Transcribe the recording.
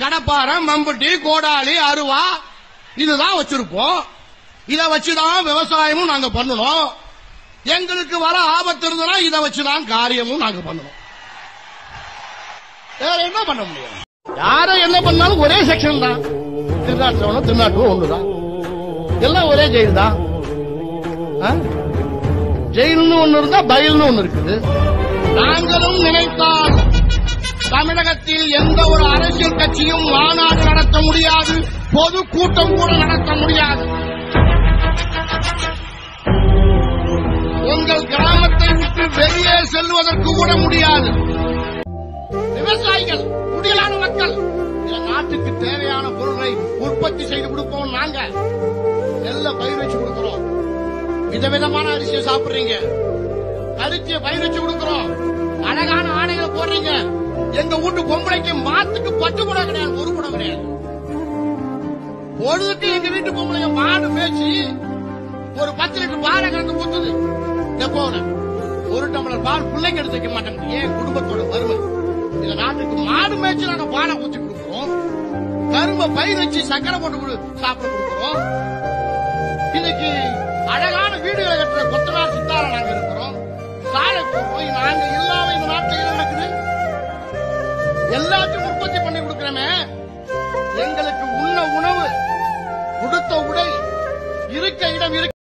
கடப்பாறை மம்புட்டி கோடாலி அருவா இதுதான் வச்சிருப்போம் இத வச்சுதான் விவசாயமும் நாங்க பண்ணணும் எங்களுக்கு வர ஆபத்து இருந்ததுன்னா இதை வச்சுதான் காரியமும் நாங்க பண்ணணும் வேற என்ன பண்ண முடியும் யார என்ன பண்ணாலும் ஒரே செக்ஷன் தான் திருநாட்டுவனும் திருநாட்டுவம் ஒண்ணுதான் எல்லாம் ஒரே ஜெயில் தான் ஆ? ஜெயில்னு ஒண்ணு இருந்தா பயில்னு ஒண்ணு இருக்குது நாங்களும் நினைத்தால் தமிழகத்தில் எந்த ஒரு அரசியல் கட்சியும் மாநாடு நடத்த முடியாது பொது கூட்டம் கூட நடத்த முடியாது உங்கள் கிராமத்தை விட்டு வெளியே செல்வதற்கு கூட முடியாது விவசாயிகள் குடியலான மக்கள் இந்த நாட்டுக்கு தேவையான பொருளை உற்பத்தி செய்து கொடுப்போம் நாங்க நெல்ல பயிர் வச்சு கொடுக்கிறோம் விதவிதமான அரிசியை சாப்பிடுறீங்க பருத்திய பயிர் வச்சு கொடுக்கிறோம் அழகான ஆடைகளை போடுறீங்க எங்க வீட்டு பொம்பளைக்கு மாத்துக்கு பத்து கூட கிடையாது ஒரு கூட கிடையாது பொழுதுக்கு எங்க வீட்டு பொம்பளைங்க மாடு மேய்ச்சி ஒரு பத்து லிட்டர் பாலை கலந்து ஊத்துது எப்போன ஒரு டம்ளர் பால் பிள்ளைங்க எடுத்து வைக்க மாட்டேங்குது ஏன் குடும்பத்தோட வறுமை இந்த நாட்டுக்கு மாடு மேய்ச்சி நாங்க பாலை ஊத்தி கொடுக்கிறோம் கரும்பை பயிர் வச்சு சக்கரை போட்டு கொடு- சாப்பிட கொடுக்கிறோம் இன்னைக்கு அழகான வீடுகளை கட்டுற கொத்தனார் சித்தார நாங்க இருக்கிறோம் சாலை போடுறோம் நாங்க இல்லாம இந்த நாட்டுல என்ன நடக்குது எல்லாத்தையும் உற்பத்தி பண்ணி கொடுக்கிறோமே எங்களுக்கு உண்ண உணவு உடுத்த உடை இருக்க இடம் இருக்க